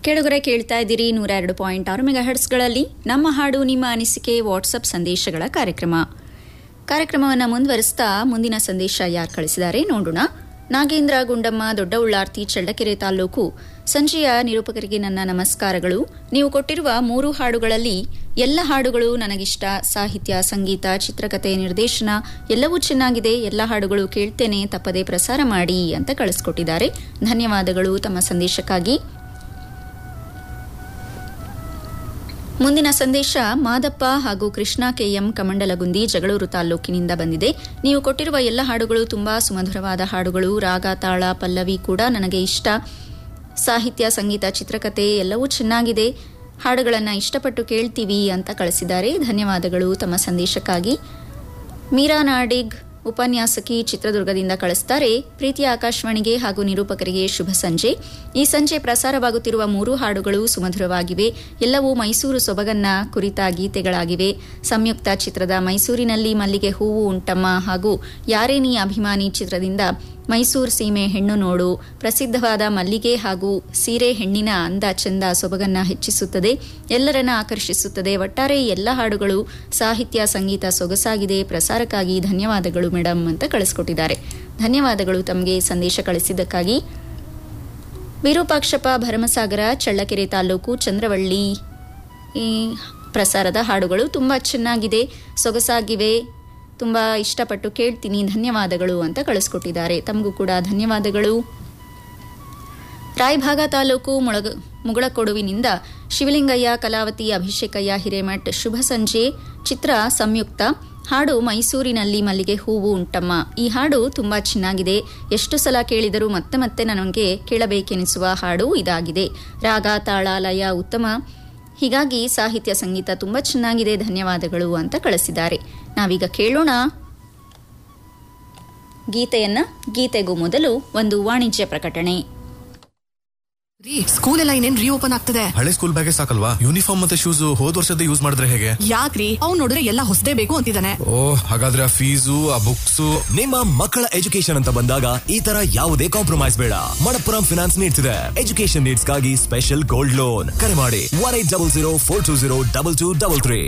ಕೆಳಗರೆ ಕೇಳ್ತಾ ಇದ್ದೀರಿ ನೂರ ಎರಡು ಪಾಯಿಂಟ್ ಆರು ಮೆಗಾ ಹರ್ಟ್ಸ್ಗಳಲ್ಲಿ ನಮ್ಮ ಹಾಡು ನಿಮ್ಮ ಅನಿಸಿಕೆ ವಾಟ್ಸಪ್ ಸಂದೇಶಗಳ ಕಾರ್ಯಕ್ರಮ ಕಾರ್ಯಕ್ರಮವನ್ನು ಮುಂದುವರಿಸ್ತಾ ಮುಂದಿನ ಸಂದೇಶ ಯಾರು ಕಳಿಸಿದ್ದಾರೆ ನೋಡೋಣ ನಾಗೇಂದ್ರ ಗುಂಡಮ್ಮ ದೊಡ್ಡ ಉಳ್ಳಾರ್ತಿ ಚಳ್ಳಕೆರೆ ತಾಲೂಕು ಸಂಜೆಯ ನಿರೂಪಕರಿಗೆ ನನ್ನ ನಮಸ್ಕಾರಗಳು ನೀವು ಕೊಟ್ಟಿರುವ ಮೂರು ಹಾಡುಗಳಲ್ಲಿ ಎಲ್ಲ ಹಾಡುಗಳು ನನಗಿಷ್ಟ ಸಾಹಿತ್ಯ ಸಂಗೀತ ಚಿತ್ರಕಥೆ ನಿರ್ದೇಶನ ಎಲ್ಲವೂ ಚೆನ್ನಾಗಿದೆ ಎಲ್ಲ ಹಾಡುಗಳು ಕೇಳ್ತೇನೆ ತಪ್ಪದೆ ಪ್ರಸಾರ ಮಾಡಿ ಅಂತ ಕಳಿಸ್ಕೊಟ್ಟಿದ್ದಾರೆ ಧನ್ಯವಾದಗಳು ತಮ್ಮ ಸಂದೇಶಕ್ಕಾಗಿ ಮುಂದಿನ ಸಂದೇಶ ಮಾದಪ್ಪ ಹಾಗೂ ಕೃಷ್ಣ ಕೆಎಂ ಕಮಂಡಲಗುಂದಿ ಜಗಳೂರು ತಾಲೂಕಿನಿಂದ ಬಂದಿದೆ ನೀವು ಕೊಟ್ಟಿರುವ ಎಲ್ಲ ಹಾಡುಗಳು ತುಂಬಾ ಸುಮಧುರವಾದ ಹಾಡುಗಳು ರಾಗ ತಾಳ ಪಲ್ಲವಿ ಕೂಡ ನನಗೆ ಇಷ್ಟ ಸಾಹಿತ್ಯ ಸಂಗೀತ ಚಿತ್ರಕಥೆ ಎಲ್ಲವೂ ಚೆನ್ನಾಗಿದೆ ಹಾಡುಗಳನ್ನು ಇಷ್ಟಪಟ್ಟು ಕೇಳ್ತೀವಿ ಅಂತ ಕಳಿಸಿದ್ದಾರೆ ಧನ್ಯವಾದಗಳು ತಮ್ಮ ಸಂದೇಶಕ್ಕಾಗಿ ಮೀರಾ ನಾಡಿಗ್ ಉಪನ್ಯಾಸಕಿ ಚಿತ್ರದುರ್ಗದಿಂದ ಕಳಿಸ್ತಾರೆ ಪ್ರೀತಿಯ ಆಕಾಶವಾಣಿಗೆ ಹಾಗೂ ನಿರೂಪಕರಿಗೆ ಶುಭ ಸಂಜೆ ಈ ಸಂಜೆ ಪ್ರಸಾರವಾಗುತ್ತಿರುವ ಮೂರು ಹಾಡುಗಳು ಸುಮಧುರವಾಗಿವೆ ಎಲ್ಲವೂ ಮೈಸೂರು ಸೊಬಗನ್ನ ಕುರಿತ ಗೀತೆಗಳಾಗಿವೆ ಸಂಯುಕ್ತ ಚಿತ್ರದ ಮೈಸೂರಿನಲ್ಲಿ ಮಲ್ಲಿಗೆ ಹೂವು ಉಂಟಮ್ಮ ಹಾಗೂ ಯಾರೇ ನೀ ಅಭಿಮಾನಿ ಚಿತ್ರದಿಂದ ಮೈಸೂರು ಸೀಮೆ ಹೆಣ್ಣು ನೋಡು ಪ್ರಸಿದ್ಧವಾದ ಮಲ್ಲಿಗೆ ಹಾಗೂ ಸೀರೆ ಹೆಣ್ಣಿನ ಅಂದ ಚಂದ ಸೊಬಗನ್ನ ಹೆಚ್ಚಿಸುತ್ತದೆ ಎಲ್ಲರನ್ನ ಆಕರ್ಷಿಸುತ್ತದೆ ಒಟ್ಟಾರೆ ಎಲ್ಲ ಹಾಡುಗಳು ಸಾಹಿತ್ಯ ಸಂಗೀತ ಸೊಗಸಾಗಿದೆ ಪ್ರಸಾರಕ್ಕಾಗಿ ಧನ್ಯವಾದಗಳು ಮೇಡಮ್ ಅಂತ ಕಳಿಸ್ಕೊಟ್ಟಿದ್ದಾರೆ ಧನ್ಯವಾದಗಳು ತಮಗೆ ಸಂದೇಶ ಕಳಿಸಿದ್ದಕ್ಕಾಗಿ ವಿರೂಪಾಕ್ಷಪ್ಪ ಭರಮಸಾಗರ ಚಳ್ಳಕೆರೆ ತಾಲೂಕು ಚಂದ್ರವಳ್ಳಿ ಈ ಪ್ರಸಾರದ ಹಾಡುಗಳು ತುಂಬ ಚೆನ್ನಾಗಿದೆ ಸೊಗಸಾಗಿವೆ ತುಂಬ ಇಷ್ಟಪಟ್ಟು ಕೇಳ್ತೀನಿ ಧನ್ಯವಾದಗಳು ಅಂತ ಕಳಿಸ್ಕೊಟ್ಟಿದ್ದಾರೆ ತಮಗೂ ಕೂಡ ಧನ್ಯವಾದಗಳು ರಾಯಭಾಗ ತಾಲೂಕು ಮುಳಗ ಮುಗಳಕೊಡುವಿನಿಂದ ಶಿವಲಿಂಗಯ್ಯ ಕಲಾವತಿ ಅಭಿಷೇಕಯ್ಯ ಹಿರೇಮಠ್ ಶುಭ ಸಂಜೆ ಚಿತ್ರ ಸಂಯುಕ್ತ ಹಾಡು ಮೈಸೂರಿನಲ್ಲಿ ಮಲ್ಲಿಗೆ ಹೂವು ಉಂಟಮ್ಮ ಈ ಹಾಡು ತುಂಬಾ ಚೆನ್ನಾಗಿದೆ ಎಷ್ಟು ಸಲ ಕೇಳಿದರೂ ಮತ್ತೆ ಮತ್ತೆ ನನಗೆ ಕೇಳಬೇಕೆನಿಸುವ ಹಾಡು ಇದಾಗಿದೆ ರಾಗ ತಾಳ ಲಯ ಉತ್ತಮ ಹೀಗಾಗಿ ಸಾಹಿತ್ಯ ಸಂಗೀತ ತುಂಬಾ ಚೆನ್ನಾಗಿದೆ ಧನ್ಯವಾದಗಳು ಅಂತ ಕಳಿಸಿದ್ದಾರೆ ನಾವೀಗ ಕೇಳೋಣ ಗೀತೆಯನ್ನ ಗೀತೆಗೂ ಮೊದಲು ಒಂದು ವಾಣಿಜ್ಯ ಪ್ರಕಟಣೆ ರೀ ಸ್ಕೂಲ್ ಎಲ್ಲ ಇನ್ನೇನ್ ರೀಓಪನ್ ಆಗ್ತದೆ ಹಳೆ ಸ್ಕೂಲ್ ಬ್ಯಾಗೆ ಸಾಕಲ್ವಾ ಯೂನಿಫಾರ್ಮ್ ಮತ್ತೆ ಶೂಸ್ ಹೋದ್ ವರ್ಷದ ಯೂಸ್ ಮಾಡಿದ್ರೆ ಹೇಗೆ ಯಾಕ್ರಿ ಅವ್ನ್ ನೋಡಿದ್ರೆ ಎಲ್ಲ ಹೊಸದೇ ಬೇಕು ಅಂತಿದ್ದಾನೆ ಓ ಹಾಗಾದ್ರೆ ಆ ಫೀಸು ಆ ಬುಕ್ಸ್ ನಿಮ್ಮ ಮಕ್ಕಳ ಎಜುಕೇಶನ್ ಅಂತ ಬಂದಾಗ ಈ ತರ ಯಾವುದೇ ಕಾಂಪ್ರಮೈಸ್ ಬೇಡ ಮಣಪ್ಪುರಂ ಫಿನಾನ್ಸ್ ನೀಡ್ತಿದೆ ಎಜುಕೇಶನ್ ನೀಡ್ಸ್ಗಾಗಿ ಸ್ಪೆಷಲ್ ಗೋಲ್ಡ್ ಲೋನ್ ಕರೆ ಮಾಡಿ one eight double zero four two zero double two double three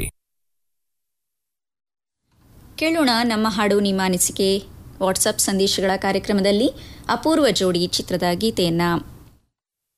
ಕೇಳೋಣ ನಮ್ಮ ಹಾಡು ನಿಮ್ಮ ಅನಿಸಿಕೆ ವಾಟ್ಸಪ್ ಸಂದೇಶಗಳ ಕಾರ್ಯಕ್ರಮದಲ್ಲಿ ಅಪೂರ್ವ ಜೋಡಿ ಚಿತ್ರದ ಗೀತೆಯನ್ನ